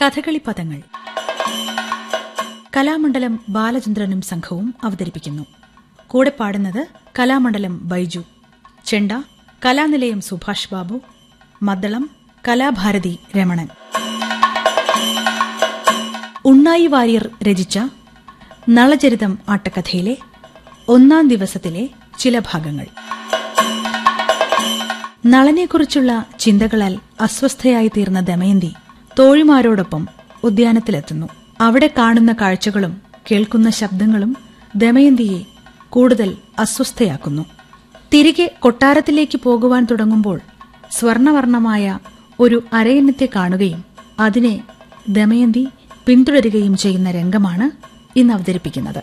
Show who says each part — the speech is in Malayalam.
Speaker 1: കഥകളി പദങ്ങൾ കലാമണ്ഡലം ബാലചന്ദ്രനും സംഘവും അവതരിപ്പിക്കുന്നു കൂടെ പാടുന്നത് കലാമണ്ഡലം ബൈജു ചെണ്ട കലാനിലയം സുഭാഷ് ബാബു മദ്ദളം കലാഭാരതി രമണൻ ഉണ്ണായി വാര്യർ രചിച്ച നളചരിതം ആട്ടക്കഥയിലെ ഒന്നാം ദിവസത്തിലെ ചില ഭാഗങ്ങൾ നളനെക്കുറിച്ചുള്ള ചിന്തകളാൽ അസ്വസ്ഥയായി തീർന്ന ദമയന്തി തോഴിമാരോടൊപ്പം ഉദ്യാനത്തിലെത്തുന്നു അവിടെ കാണുന്ന കാഴ്ചകളും കേൾക്കുന്ന ശബ്ദങ്ങളും ദമയന്തിയെ കൂടുതൽ അസ്വസ്ഥയാക്കുന്നു തിരികെ കൊട്ടാരത്തിലേക്ക് പോകുവാൻ തുടങ്ങുമ്പോൾ സ്വർണവർണമായ ഒരു അരയന്നത്തെ കാണുകയും അതിനെ ദമയന്തി പിന്തുടരുകയും ചെയ്യുന്ന രംഗമാണ് ഇന്ന് അവതരിപ്പിക്കുന്നത്